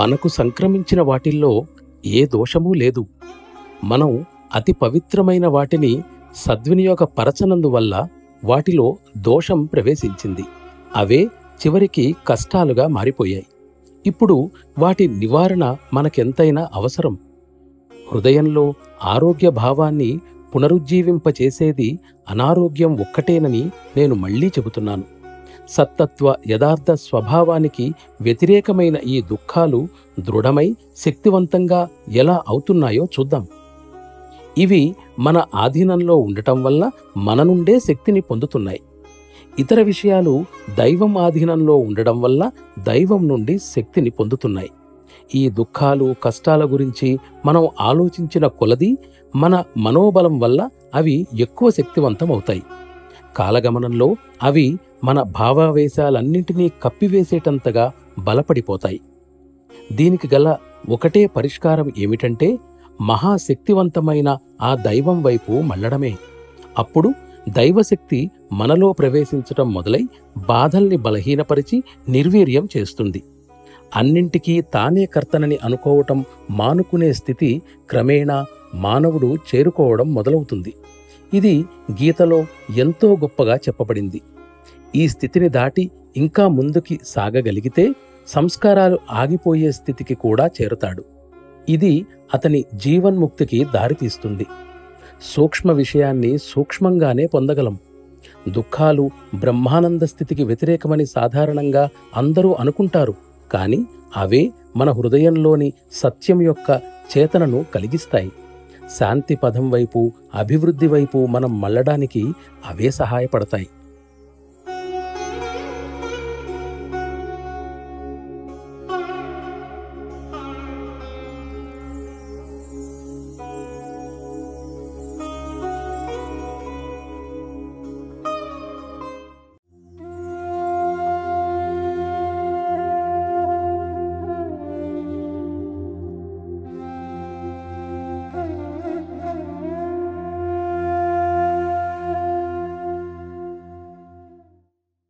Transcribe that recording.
మనకు సంక్రమించిన వాటిల్లో ఏ దోషమూ లేదు మనం అతి పవిత్రమైన వాటిని సద్వినియోగపరచనందువల్ల వాటిలో దోషం ప్రవేశించింది అవే చివరికి కష్టాలుగా మారిపోయాయి ఇప్పుడు వాటి నివారణ మనకెంతైనా అవసరం హృదయంలో ఆరోగ్య భావాన్ని పునరుజ్జీవింపచేసేది అనారోగ్యం ఒక్కటేనని నేను మళ్ళీ చెబుతున్నాను సత్తత్వ యథార్థ స్వభావానికి వ్యతిరేకమైన ఈ దుఃఖాలు దృఢమై శక్తివంతంగా ఎలా అవుతున్నాయో చూద్దాం ఇవి మన ఆధీనంలో ఉండటం వల్ల మన నుండే శక్తిని పొందుతున్నాయి ఇతర విషయాలు దైవం ఆధీనంలో ఉండడం వల్ల దైవం నుండి శక్తిని పొందుతున్నాయి ఈ దుఃఖాలు కష్టాల గురించి మనం ఆలోచించిన కొలది మన మనోబలం వల్ల అవి ఎక్కువ శక్తివంతం అవుతాయి కాలగమనంలో అవి మన భావావేశాలన్నింటినీ కప్పివేసేటంతగా బలపడిపోతాయి దీనికి గల ఒకటే పరిష్కారం ఏమిటంటే మహాశక్తివంతమైన ఆ దైవం వైపు మళ్ళడమే అప్పుడు దైవశక్తి మనలో ప్రవేశించటం మొదలై బాధల్ని బలహీనపరిచి నిర్వీర్యం చేస్తుంది అన్నింటికీ తానే కర్తనని అనుకోవటం మానుకునే స్థితి క్రమేణా మానవుడు చేరుకోవడం మొదలవుతుంది ఇది గీతలో ఎంతో గొప్పగా చెప్పబడింది ఈ స్థితిని దాటి ఇంకా ముందుకి సాగగలిగితే సంస్కారాలు ఆగిపోయే స్థితికి కూడా చేరుతాడు ఇది అతని జీవన్ముక్తికి దారితీస్తుంది సూక్ష్మ విషయాన్ని సూక్ష్మంగానే పొందగలం దుఃఖాలు బ్రహ్మానంద స్థితికి వ్యతిరేకమని సాధారణంగా అందరూ అనుకుంటారు కాని అవే మన హృదయంలోని సత్యం యొక్క చేతనను కలిగిస్తాయి శాంతి పదం వైపు అభివృద్ధి వైపు మనం మళ్ళడానికి అవే సహాయపడతాయి